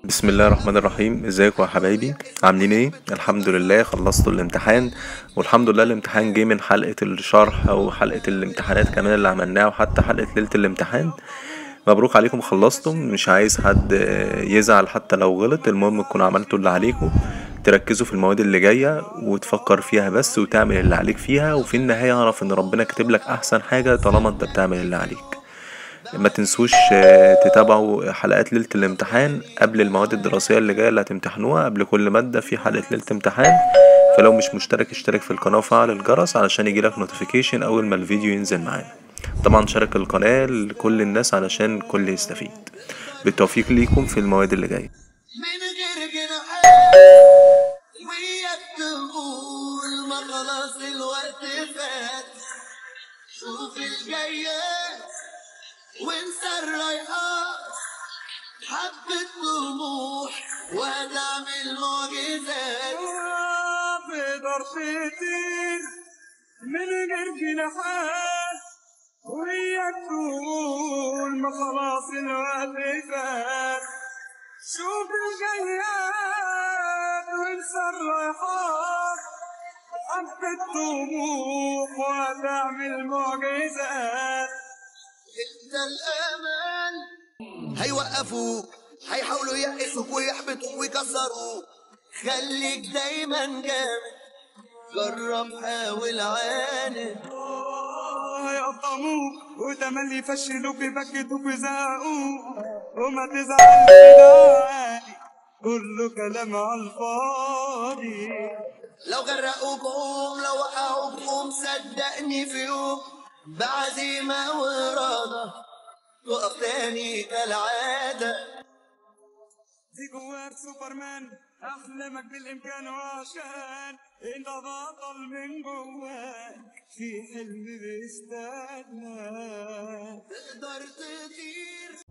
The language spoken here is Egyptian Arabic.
بسم الله الرحمن الرحيم ازيكم يا حبايبي عاملين ايه الحمد لله خلصتوا الامتحان والحمد لله الامتحان جه من حلقة الشرح او حلقة الامتحانات كمان اللي عملناها وحتى حلقة ليلة الامتحان مبروك عليكم خلصتم مش عايز حد يزعل حتى لو غلط المهم تكونوا عملتوا اللي عليكم تركزوا في المواد اللي جاية وتفكر فيها بس وتعمل اللي عليك فيها وفي النهاية اعرف ان ربنا كاتب لك احسن حاجة طالما انت بتعمل اللي عليك ما تنسوش آه، تتابعوا حلقات ليلة الامتحان قبل المواد الدراسية اللي جاية اللي هتمتحنوها قبل كل مادة في حلقة ليلة امتحان فلو مش مشترك اشترك في القناة وفعل الجرس علشان يجيلك نوتيفيكيشن أول ما الفيديو ينزل معانا طبعا شارك القناة لكل الناس علشان الكل يستفيد بالتوفيق ليكم في المواد اللي جاية من غير جناحات وياك تقول ما خلاص الوقت فات شوف الجايات وانسى الرايحات حبة طموح وهتعمل معجزات في ضرفتين من غير جناحات وياك تقول ما خلاص الوقت فات شوف الجياد وانسى الرايحات حبة طموح وتعمل معجزات انت الامل هيوقفوك هيحاولوا ييأسوك ويحبطوك ويكسروك خليك دايما جامد جرب حاول عاند هيقطموك وتملي يفشلوك يبكتوك ويزهقوك وما تزعلش ده عادي كله كلام على الفاضي لو غرقوك قوم لو وقعوك قوم صدقني في يوم بعزيمة وإرادة تقف تاني كالعادة في جواك سوبرمان احلامك بالامكان وعشان انت بطل من جواك في حلم بيستناك تقدر تطير